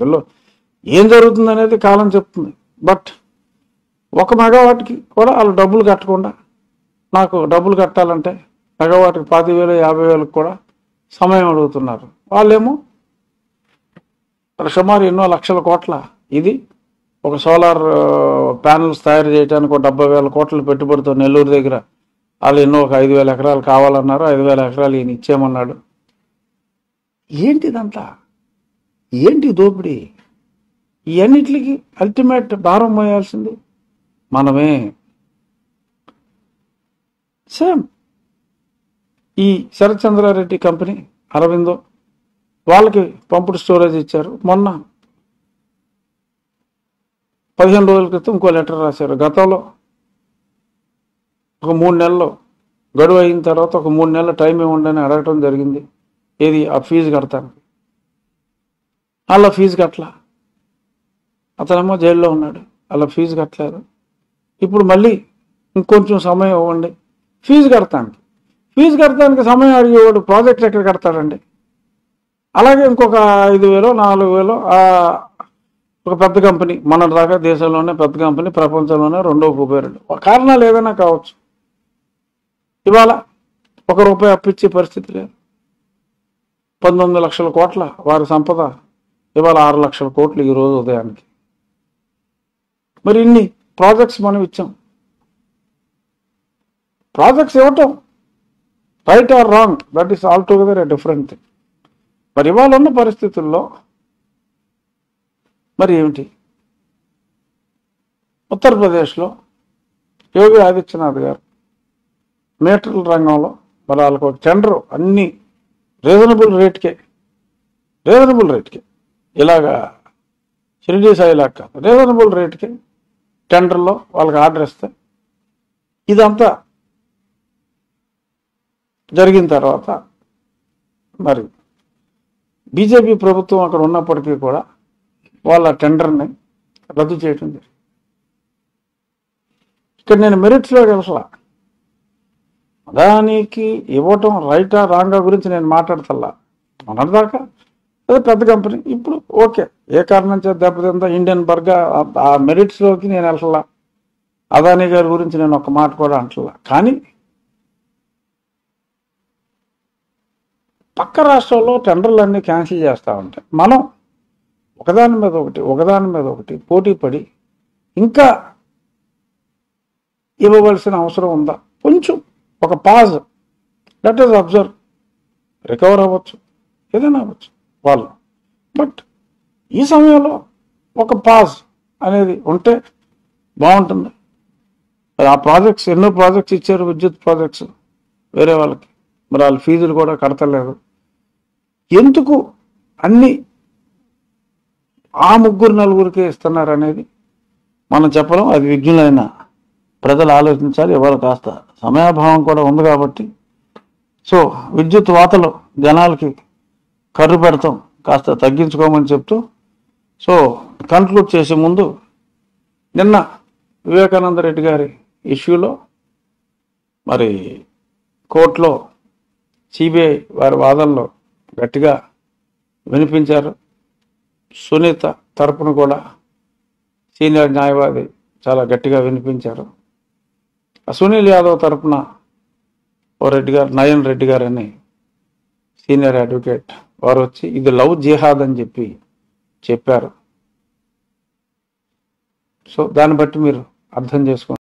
పరిస్థితుల్లో ఏం జరుగుతుంది అనేది కాలం చెప్తుంది బట్ ఒక మెగావాట్కి కూడా వాళ్ళు డబ్బులు కట్టకుండా నాకు డబ్బులు కట్టాలంటే మెగావాట్కి పాతి వేలు యాభై వేలకు కూడా సమయం అడుగుతున్నారు వాళ్ళేమో సుమారు ఎన్నో లక్షల కోట్ల ఇది ఒక సోలార్ ప్యానల్స్ తయారు చేయడానికి ఒక డెబ్బై వేల కోట్ల పెట్టుబడితో నెల్లూరు దగ్గర వాళ్ళు ఎన్నో ఒక ఐదు వేల ఎకరాలు కావాలన్నారు ఐదు వేల ఎకరాలు ఈయన ఇచ్చేయమన్నాడు ఏంటి ఇదంతా ఏంటి ఈ దోపిడీ ఇవన్నిటికి అల్టిమేట్ భారం మోయాల్సింది మనమే సేమ్ ఈ శరత్చంద్రారెడ్డి కంపెనీ అరవిందో వాళ్ళకి పంపుడు స్టోరేజ్ ఇచ్చారు మొన్న పదిహేను రోజుల క్రితం ఇంకో లెటర్ రాశారు గతంలో ఒక మూడు నెలలు గడువు అయిన తర్వాత ఒక మూడు నెలల టైం ఇవ్వండి అని అడగటం జరిగింది ఏది ఆ ఫీజు కడతాను అలా ఫీజు కట్టలా అతనేమో జైల్లో ఉన్నాడు అలా ఫీజు కట్టలేదు ఇప్పుడు మళ్ళీ ఇంకొంచెం సమయం ఇవ్వండి ఫీజు కడతానికి ఫీజు కడతానికి సమయం అడిగేవాడు ప్రాజెక్ట్ ఎక్కడ కడతాడండి అలాగే ఇంకొక ఐదు వేలు నాలుగు వేలు ఆ ఒక పెద్ద కంపెనీ మన దాకా దేశంలోనే పెద్ద కంపెనీ ప్రపంచంలోనే రెండో కుబేరుడు కారణాలు ఏదైనా కావచ్చు ఇవాళ ఒక రూపాయి అప్పిచ్చే పరిస్థితి లేదు పంతొమ్మిది లక్షల కోట్ల వారి సంపద ఇవాళ ఆరు లక్షల కోట్లు ఈ రోజు ఉదయానికి మరి ఇన్ని ప్రాజెక్ట్స్ మనం ఇచ్చాం ప్రాజెక్ట్స్ ఇవ్వటం right or wrong that is altogether a different thing మరి ఇవాళ ఉన్న పరిస్థితుల్లో మరి ఏమిటి ఉత్తరప్రదేశ్లో యోగి ఆదిత్యనాథ్ గారు మీటర్ల రంగంలో మరి వాళ్ళకు ఒక టెండర్ అన్ని రీజనబుల్ రేట్కే రీజనబుల్ రేట్కే ఇలాగా షిరిడీ సాయిలా కాదు రీజనబుల్ రేట్కే టెండర్లో వాళ్ళకి ఆర్డర్ ఇస్తే ఇదంతా జరిగిన తర్వాత మరి బీజేపీ ప్రభుత్వం అక్కడ ఉన్నప్పటికీ కూడా వాళ్ళ టెండర్ని రద్దు చేయటం జరిగింది ఇక్కడ నేను మెరిట్స్లోకి వెళ్ళలా అదానికి ఇవ్వటం రైటా రాంగా గురించి నేను మాట్లాడతల్లా మొన్నటిదాకా అదే పెద్ద కంపెనీ ఇప్పుడు ఓకే ఏ కారణం చేత దెబ్బతిందా ఇండియన్ బర్గా ఆ మెరిట్స్లోకి నేను వెళ్ళలా అదానీ గారి గురించి నేను ఒక మాట కూడా అంటలా కానీ పక్క రాష్ట్రంలో టెండర్లు అన్నీ క్యాన్సిల్ చేస్తూ ఉంటాయి మనం ఒకదాని మీద ఒకటి ఒకదాని మీద ఒకటి పోటీ పడి ఇంకా ఇవ్వవలసిన అవసరం ఉందా కొంచెం ఒక pause let us observe recover అవ్వచ్చు ఏదైనా అవ్వచ్చు వాళ్ళు బట్ ఈ సమయంలో ఒక పాజ్ అనేది ఉంటే బాగుంటుంది మరి ఆ ప్రాజెక్ట్స్ ఎన్నో ప్రాజెక్ట్స్ ఇచ్చారు విద్యుత్ ప్రాజెక్ట్స్ వేరే వాళ్ళకి మరి వాళ్ళ ఫీజులు కూడా కడతలేదు ఎందుకు అన్ని ఆ ముగ్గురు నలుగురికి ఇస్తున్నారు అనేది మనం చెప్పలేం అది విజ్ఞులైన ప్రజలు ఆలోచించాలి ఇవాళ కాస్త సమయాభావం కూడా ఉంది కాబట్టి సో విద్యుత్ వాతలు జనాలకి కర్రు పెడతాం కాస్త తగ్గించుకోమని చెప్తూ సో కన్క్లూడ్ చేసే ముందు నిన్న వివేకానంద రెడ్డి గారి ఇష్యూలో మరి కోర్టులో సిబిఐ వారి వాదనలో గట్టిగా వినిపించారు సునీత తరపున కూడా సీనియర్ న్యాయవాది చాలా గట్టిగా వినిపించారు ఆ సునీల్ యాదవ్ తరపున ఓ రెడ్డి గారు నయన్ రెడ్డి గారు అని సీనియర్ అడ్వకేట్ వారు వచ్చి ఇది లవ్ జిహాద్ అని చెప్పి చెప్పారు సో దాన్ని బట్టి మీరు అర్థం చేసుకోండి